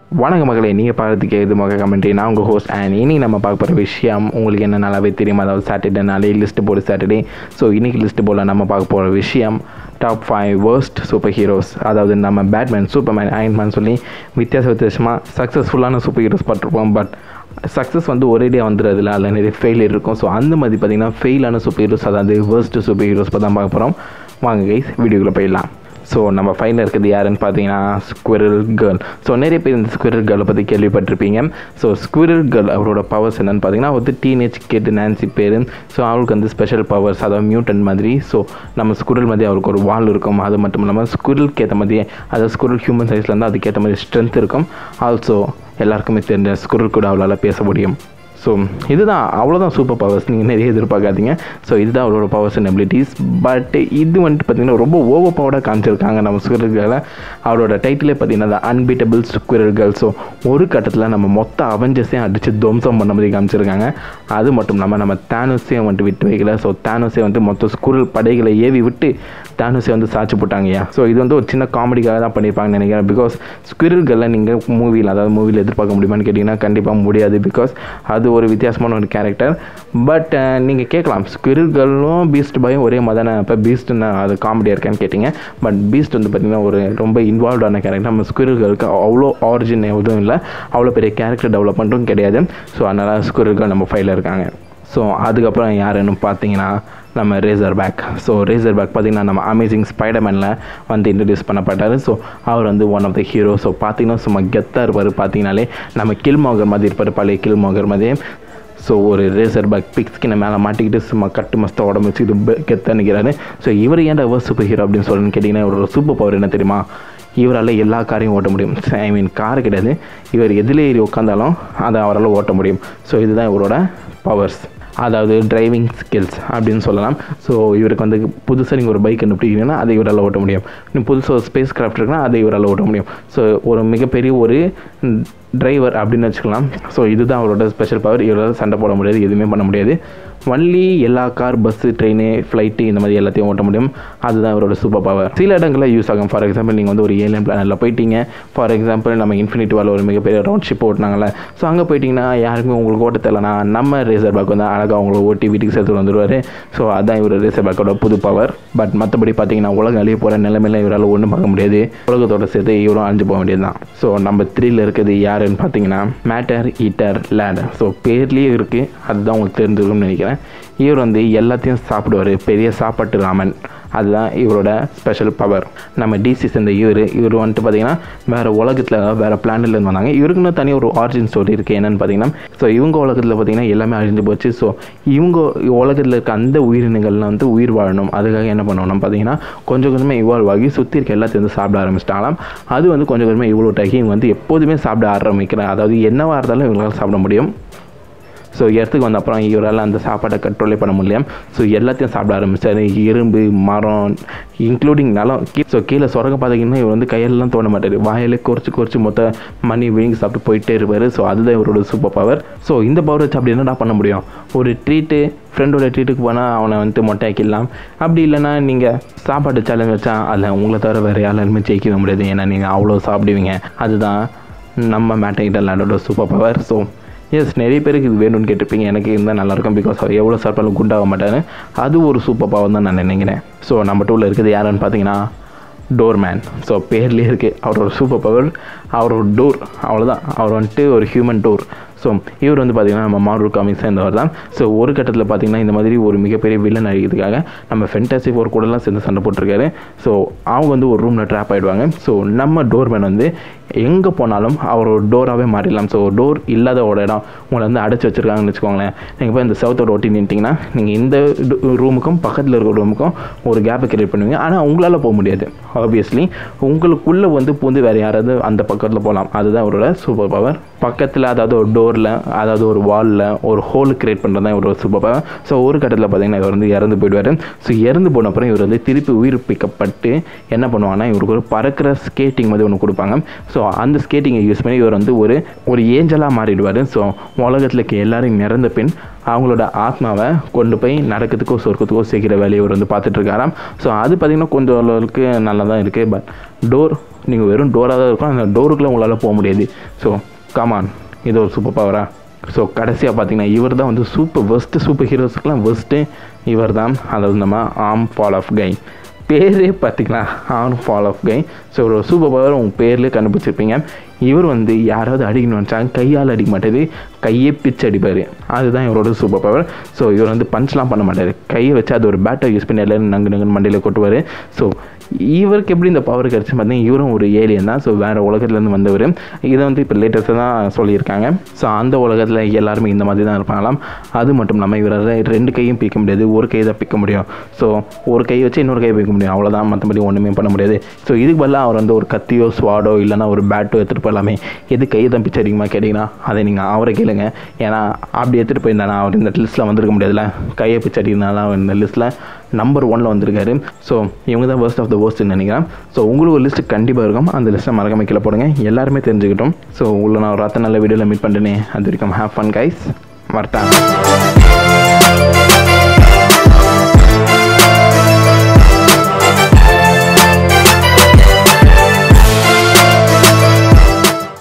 வணக்கம் மகளே நீங்கள் பார்க்கறதுக்கு இது மக கமெண்ட்ரி நான் உங்கள் ஹோஸ்ட் அண்ட் இன்னைக்கு நம்ம பார்க்க போகிற விஷயம் உங்களுக்கு என்ன நல்லாவே தெரியும் அதாவது சாட்டர்டே நாளே லிஸ்ட் போடு சாட்டர்டே ஸோ இன்றைக்கி லிஸ்ட் போல நம்ம பார்க்க போகிற விஷயம் top five worst super heroes அதாவது நம்ம பேட்மேன் சூப்பர்மேன் அயன்மேன் சொல்லி வித்தியாச வித்தியாசமாக சக்ஸஸ்ஃபுல்லான சூப்பர் ஹீரோஸ் பார்த்துருப்போம் பட் சக்ஸஸ் வந்து ஒரேடியாக வந்துடுறதுல அதில் நிறைய ஃபெயிலியர் இருக்கும் ஸோ அந்த மாதிரி பார்த்திங்கன்னா ஃபெயிலான சூப்பர் ஹீரோஸ் அதாவது வேர்ஸ்ட் சூப்பர் ஹீரோஸ் பற்றி தான் பார்க்க போகிறோம் வாங்க கைஸ் வீடியோக்குள்ளே போயிடலாம் ஸோ நம்ம ஃபைனல் இருக்கிறது யாருன்னு பார்த்தீங்கன்னா ஸ்குவிரல் கேர்ள் ஸோ நிறைய பேர் இந்த ஸ்குவிரல் கேர்ளை பற்றி கேள்விப்பட்டிருப்பீங்க ஸோ ஸ்குவிரல் கேர்ள் அவரோட பவர்ஸ் என்னன்னு பார்த்தீங்கன்னா வந்து டீனேஜ் கேட்டு நான்சி பேர் ஸோ அவருக்கு வந்து ஸ்பெஷல் பவர்ஸ் அதாவது மியூட்டன் மாதிரி ஸோ நம்ம ஸ்குரல் மாதிரி அவருக்கு ஒரு வால் இருக்கும் அது மட்டும் இல்லாமல் ஸ்குரலுக்கு ஏற்ற மாதிரி அதாவது ஸ்குரல் ஹியூமன் சைஸில் இருந்தால் அதுக்கேற்ற மாதிரி ஸ்ட்ரென்த் இருக்கும் ஆல்சோ எல்லாருக்குமே தெரிஞ்ச ஸ்குரல் கூட அவளால் பேச முடியும் ஸோ இதுதான் அவ்வளோதான் சூப்பர் பவர்ஸ் நீங்கள் நிறைய எதிர்பார்க்காதீங்க ஸோ இதுதான் அவளோட பவர்ஸ் அண்ட் அபிலிட்டிஸ் பட் இது வந்துட்டு பார்த்தீங்கன்னா ரொம்ப ஓவர் பவர்டாக காமிச்சிருக்காங்க நம்ம ஸ்குரல்களை அவளோட டைட்டிலே பார்த்தீங்கன்னா த அன்பீட்டபிள் ஸ்குரல்கள் ஸோ ஒரு கட்டத்தில் நம்ம மொத்த அவெஞ்சர்ஸையும் அடித்து துவம்சம் பண்ண மாதிரி காமிச்சிருக்காங்க அது மட்டும் இல்லாமல் நம்ம தேனோஸையும் வந்துட்டு விட்டு வைக்கல ஸோ தேனோஸை வந்து மொத்த ஸ்குரல் படைகளை ஏவி விட்டு தேனோஸை வந்து சாட்சி போட்டாங்கய்யா ஸோ இது வந்து ஒரு சின்ன காமெடிக்காக தான் பண்ணியிருப்பாங்கன்னு நினைக்கிறேன் பிகாஸ் ஸ்குரல்களை நீங்கள் மூவியில் அதாவது மூவியில் எதிர்பார்க்க முடியுமான்னு கேட்டிங்கன்னா கண்டிப்பாக முடியாது பிகாஸ் அது ஒரு வித்தியாசமான ஒரு கேரக்டர் பட் நீங்கள் கேட்கலாம் ஸ்குரில்களும் பீஸ்ட் பயம் ஒரே மாதிரி இப்போ பீஸ்ட்னு அது காமெடியாக இருக்கான்னு கேட்டிங்க பட் பீஸ்ட் வந்து பார்த்திங்கன்னா ஒரு ரொம்ப இன்வால்வ்டான கேரக்டர் நம்ம ஸ்குரில்களுக்கு அவ்வளோ ஆரிஜின் எதுவும் இல்லை அவ்வளோ பெரிய கேரக்டர் டெவலப்மெண்ட்டும் கிடையாது ஸோ அதனால் ஸ்குரில்கள் நம்ம ஃபைலில் இருக்காங்க ஸோ அதுக்கப்புறம் யாருன்னு பார்த்தீங்கன்னா நம்ம Razorback so Razorback பார்த்திங்கன்னா நம்ம அமேசிங் ஸ்பைடர்மேனில் வந்து இன்ட்ரடியூஸ் பண்ணப்பட்டார் ஸோ அவர் வந்து one of the hero so பார்த்தீங்கன்னா சும்மா கெத்தாக இருப்பார் பார்த்தீங்கனாலே நம்ம கில்மோகர் மாதிரி இருப்பார் பழைய கில்மோகர் மாதிரி ஸோ ஒரு ரேசர் பேக் பிக்ஸ்கின மேலே மாட்டிக்கிட்டு சும்மா கட்டு மஸ்தாக உடம்பு வச்சு இது கெத்தாக நிற்கிறாரு ஸோ இவர் ஏன்டா அவர் சூப்பர் ஹீரோ அப்படின்னு சொல்லணும்னு கேட்டிங்கன்னா இவரோட சூப்பர் பவர் என்ன தெரியுமா இவரால் எல்லா காரையும் ஓட்ட முடியும் ஐ மீன் கார் கிடையாது இவர் எதில் ஏறி உட்காந்தாலும் அதை அவரால் ஓட்ட முடியும் ஸோ இதுதான் இவரோட பவர்ஸ் அதாவது டிரைவிங் ஸ்கில்ஸ் அப்படின்னு சொல்லலாம் ஸோ இவருக்கு வந்து புதுசாக நீங்கள் ஒரு பைக் கண்டுபிடிக்கிறீங்கன்னா அதை இவரால் ஓட்ட முடியும் இன்னும் புதுசாக ஒரு ஸ்பேஸ் கிராஃப்ட் இருக்குன்னா அதை இவரால் ஓட்ட முடியும் ஸோ ஒரு மிகப்பெரிய ஒரு டிரைவர் அப்படின்னு வச்சுக்கலாம் ஸோ இதுதான் அவரோட ஸ்பெஷல் பவர் இவரால் சண்டை போட முடியாது எதுவுமே பண்ண முடியாது ஒன்லி எல்லா கார் பஸ்ஸு ட்ரெயின் ஃப்ளைட்டு இந்த மாதிரி எல்லாத்தையும் ஓட்ட முடியும் அதுதான் அவரோட சூப்பர் பவர் சில இடங்களில் யூஸ் ஆகும் ஃபார் எக்ஸாம்பிள் நீங்கள் வந்து ஒரு ஏலியன் பிளானில் போயிட்டீங்க ஃபார் எக்ஸாம்பிள் நம்ம இன்ஃபினிட்டி வால் ஒரு மிகப்பெரிய ரவுண்ட் ஷிப் ஓட்டினாங்கல்ல ஸோ அங்கே போயிட்டிங்கன்னா யாருக்குமே உங்களுக்கு ஓட்ட தெரியலனா நம்ம ரேசர் பேக் வந்து அழகாக அவங்கள ஓட்டி வீட்டுக்கு சேர்த்து வந்துடுவார் ஸோ அதுதான் இவர் ரேசர் பேக்கோட புது பவர் பட் மற்றபடி பார்த்தீங்கன்னா உலகம் அழிய போகிற நிலைமையில இவரால் ஒன்றும் பார்க்க முடியாது உலகத்தோட சேர்த்து இவரும் அழிஞ்சு போக வேண்டியது தான் ஸோ நம்ம த்ரீல இருக்கிறது யாருன்னு பார்த்தீங்கன்னா மேட்டர் ஈட்டர் லேட் ஸோ பேர்லேயே இருக்குது அதுதான் உங்களுக்கு தெரிஞ்சிருக்கும்னு நினைக்கிறேன் இவர் வந்து எல்லாத்தையும் சாப்பிடுவார் பெரிய சாப்பாட்டு ராமன் அதுதான் இவரோட ஸ்பெஷல் பவர் நம்ம டிசி சேர்ந்த இவர் இவர் வந்துட்டு பார்த்தீங்கன்னா வேறு உலகத்தில் வேறு பிளானட்லேருந்து வந்தாங்க இவருக்குன்னு தனியாக ஒரு ஆரிஜின் ஸ்டோரி இருக்குது என்னென்னு பார்த்தீங்கன்னா ஸோ இவங்க உலகத்தில் பார்த்தீங்கன்னா எல்லாமே அழிஞ்சு போச்சு ஸோ இவங்க உலகத்தில் இருக்க அந்த உயிரினங்கள்லாம் வந்து உயிர் வாழணும் அதுக்காக என்ன பண்ணணும் பார்த்தீங்கன்னா கொஞ்சம் கொஞ்சமாக இவால்வ் ஆகி சுற்றி இருக்க எல்லாத்தையும் வந்து சாப்பிட ஆரம்பிச்சிட்டாங்களாம் அது வந்து கொஞ்சம் கொஞ்சமாக இவ்வளோ டகி வந்து எப்போதுமே சாப்பிட ஆரம்பிக்கிறேன் அதாவது என்னவாக இருந்தாலும் இவங்களால் சாப்பிட முடியும் ஸோ இடத்துக்கு வந்த அப்புறம் இவரால் அந்த சாப்பாட்டை கண்ட்ரோலே பண்ண முடியல ஸோ எல்லாத்தையும் சாப்பிட ஆரம்பிச்சார் இரும்பு மரம் இன்க்ளூடிங் நிலம் ஸோ கீழே சொரங்க பார்த்தீங்கன்னா இவர் வந்து கையெல்லாம் தோண மாட்டார் வாயிலே குறைச்சி குறைச்சி மொத்த மணி விழுங்கி சாப்பிட்டு போயிட்டே இருப்பார் ஸோ அதுதான் இவரோட சூப்பர் பவர் ஸோ இந்த பவர் வச்சு அப்படி என்னடா பண்ண முடியும் ஒரு ட்ரீட்டு ஃப்ரெண்டோட ட்ரீட்டுக்கு போனால் அவனை வந்து மொட்டையாக்கிடலாம் அப்படி இல்லைனா நீங்கள் சாப்பாட்டு சேலஞ்ச் வச்சா அதில் உங்களை தவிர வேறு யாருமே ஜெயிக்கவே முடியாது ஏன்னா நீங்கள் அவ்வளோ சாப்பிடுவீங்க அதுதான் நம்ம மேட்டைகிட்ட லேண்டோட சூப்பர் பவர் ஸோ எஸ் நிறைய பேருக்கு இது வேணும்னு கேட்டிருப்பீங்க எனக்கு இருந்தால் நல்லாயிருக்கும் பிகாஸ் அவர் எவ்வளோ சாப்பிட்டாலும் குண்டாக மாட்டார் அது ஒரு சூப்பர் பவர் தான் நான் நினைக்கிறேன் ஸோ நம்ம டூவில் இருக்குது யாருன்னு பார்த்தீங்கன்னா டோர்மேன் ஸோ பேர்லேயே இருக்குது அவரோட சூப்பர் பவர் அவரோட டோர் அவ்வளோதான் அவர் வந்துட்டு ஒரு ஹியூமன் டோர் ஸோ இவர் வந்து பார்த்திங்கன்னா நம்ம மார்வல் காமிக்ஸ் சேர்ந்தவர் தான் ஸோ ஒரு கட்டத்தில் பார்த்திங்கன்னா இந்த மாதிரி ஒரு மிகப்பெரிய வில்லன் அழிக்கிறதுக்காக நம்ம ஃபென்டாசி ஃபோர் கூடலாம் சேர்ந்து சண்டை போட்டிருக்காரு ஸோ அவங்க வந்து ஒரு ரூமில் ட்ராப் ஆகிடுவாங்க ஸோ நம்ம டோர்மேன் வந்து எங்கே போனாலும் அவர் ஒரு டோராகவே மாறிடலாம் ஸோ டோர் இல்லாத ஒரு இடம் உங்களை வந்து அடைச்சி வச்சுருக்காங்கன்னு வச்சுக்கோங்களேன் நீங்கள் போய் இந்த சவுத்தோட ஒட்டி நின்ட்டிங்கன்னா நீங்கள் இந்த ரூமுக்கும் பக்கத்தில் இருக்கிற ரூமுக்கும் ஒரு கேப்பை கிரியேட் பண்ணுவீங்க ஆனால் உங்களால் போக முடியாது ஆப்வியஸ்லி உங்களுக்குள்ளே வந்து பூந்து வேறு யாராவது அந்த பக்கத்தில் போகலாம் அதுதான் அவரோட சூப்பர் பவர் பக்கத்தில் அதாவது ஒரு டோரில் அதாவது ஒரு வாலில் ஒரு ஹோல் கிரியேட் பண்ணுறது தான் இவரோட சூப்பர் பவர் ஸோ ஒரு கட்டத்தில் பார்த்தீங்கன்னா இவர் வந்து இறந்து போயிடுவார் ஸோ இறந்து போன அப்புறம் இவர் வந்து திருப்பி உயிர்ப்பிக்கப்பட்டு என்ன பண்ணுவாங்கன்னா இவருக்கு ஒரு பறக்கிற ஸ்கேட்டிங் மாதிரி ஒன்று கொடுப்பாங்க ஸோ அந்த ஸ்கேட்டிங்கை யூஸ் பண்ணி இவர் வந்து ஒரு ஒரு ஏஞ்சலாக மாறிடுவார் ஸோ உலகத்தில் இருக்க எல்லாரையும் இறந்த பின் அவங்களோட ஆத்மாவை கொண்டு போய் நரக்கத்துக்கோ சொர்க்கத்துக்கோ சேர்க்கிற வேலையை இவர் வந்து பார்த்துட்டு இருக்காராம் ஸோ அது பார்த்திங்கன்னா கொஞ்சம் அளவுக்கு நல்லா தான் இருக்குது பட் டோர் நீங்கள் வெறும் டோராக தான் இருக்கும் அந்த டோருக்குள்ளே உங்களால் போக முடியாது ஸோ கமான் இது ஒரு சூப்பர் பவரா ஸோ கடைசியாக பார்த்தீங்கன்னா இவர் தான் வந்து சூப்பர் ஃபஸ்ட்டு சூப்பர் ஹீரோஸுக்கெலாம் ஃபஸ்ட்டு இவர் தான் அதாவது நம்ம ஆம் ஃபால் ஆஃப் கை பேரே பார்த்தீங்களா arm fall off guy so ஒரு சூப்பர் பவர் உங்கள் பேர்லேயே கண்டுபிடிச்சிருப்பீங்க இவர் வந்து யாராவது அடிக்கணும்னு நினச்சாங்க கையால் அடிக்க மாட்டார் கையே பிச்சு அடிப்பார் அதுதான் இவரோட சூப்பர் பவர் ஸோ இவர் வந்து பஞ்ச்லாம் பண்ண மாட்டார் கையை வச்சு அது ஒரு பேட்டை யூஸ் பண்ணி எல்லாரும் நங்கு நங்குன்னு மண்டையில் கொட்டுவார் ஸோ இவருக்கு எப்படி இந்த பவர் கிடச்சி பார்த்தீங்கன்னா இவரும் ஒரு ஏலியன் தான் ஸோ வேறு உலகத்துலேருந்து வந்தவர் இதை வந்து இப்போ லேட்டஸ்ட்டாக தான் சொல்லியிருக்காங்க ஸோ அந்த உலகத்தில் எல்லாருமே இந்த மாதிரி தான் இருப்பாங்களாம் அது மட்டும் இல்லாமல் இவரால் ரெண்டு கையும் பிக்க முடியாது ஒரு கை தான் பிக்க முடியும் ஸோ ஒரு கை வச்சு இன்னொரு கை பிக்க முடியும் அவ்வளோதான் மற்றபடி ஒன்றுமே பண்ண முடியாது ஸோ இதுக்கு பதிலாக அவர் வந்து ஒரு கத்தியோ ஸ்வாடோ இல்லைனா ஒரு பேட்டோ எடுத்துகிட்டு போகலாமே எது கையை தான் பிச்சு அதிகமாக கேட்டிங்கன்னா அதை நீங்கள் அவரை கேளுங்க ஏன்னா அப்படி எடுத்துகிட்டு போயிருந்தானா அவர் இந்த லிஸ்ட்டில் வந்திருக்க முடியாதுல்ல கையை பிச்சு அடிக்கிறனால அவர் இந்த லிஸ்ட்டில் நம்பர் ஒனில் வந்திருக்காரு ஸோ இவங்க தான் worst ஆஃப் த worstன்னு நினைக்கிறேன் ஸோ உங்களுக்கு ஒரு லிஸ்ட் கண்டிப்பாக இருக்கும் அந்த லிஸ்ட்டை மறக்காம கீழே போடுங்க எல்லாருமே தெரிஞ்சுக்கிட்டோம் ஸோ உங்களை நான் ஒரு ராத்திரி நல்ல வீடியோவில் மீட் பண்ணுறேனே அது வரைக்கும் ஹேவ் ஃபன் கைஸ் வரட்டேன்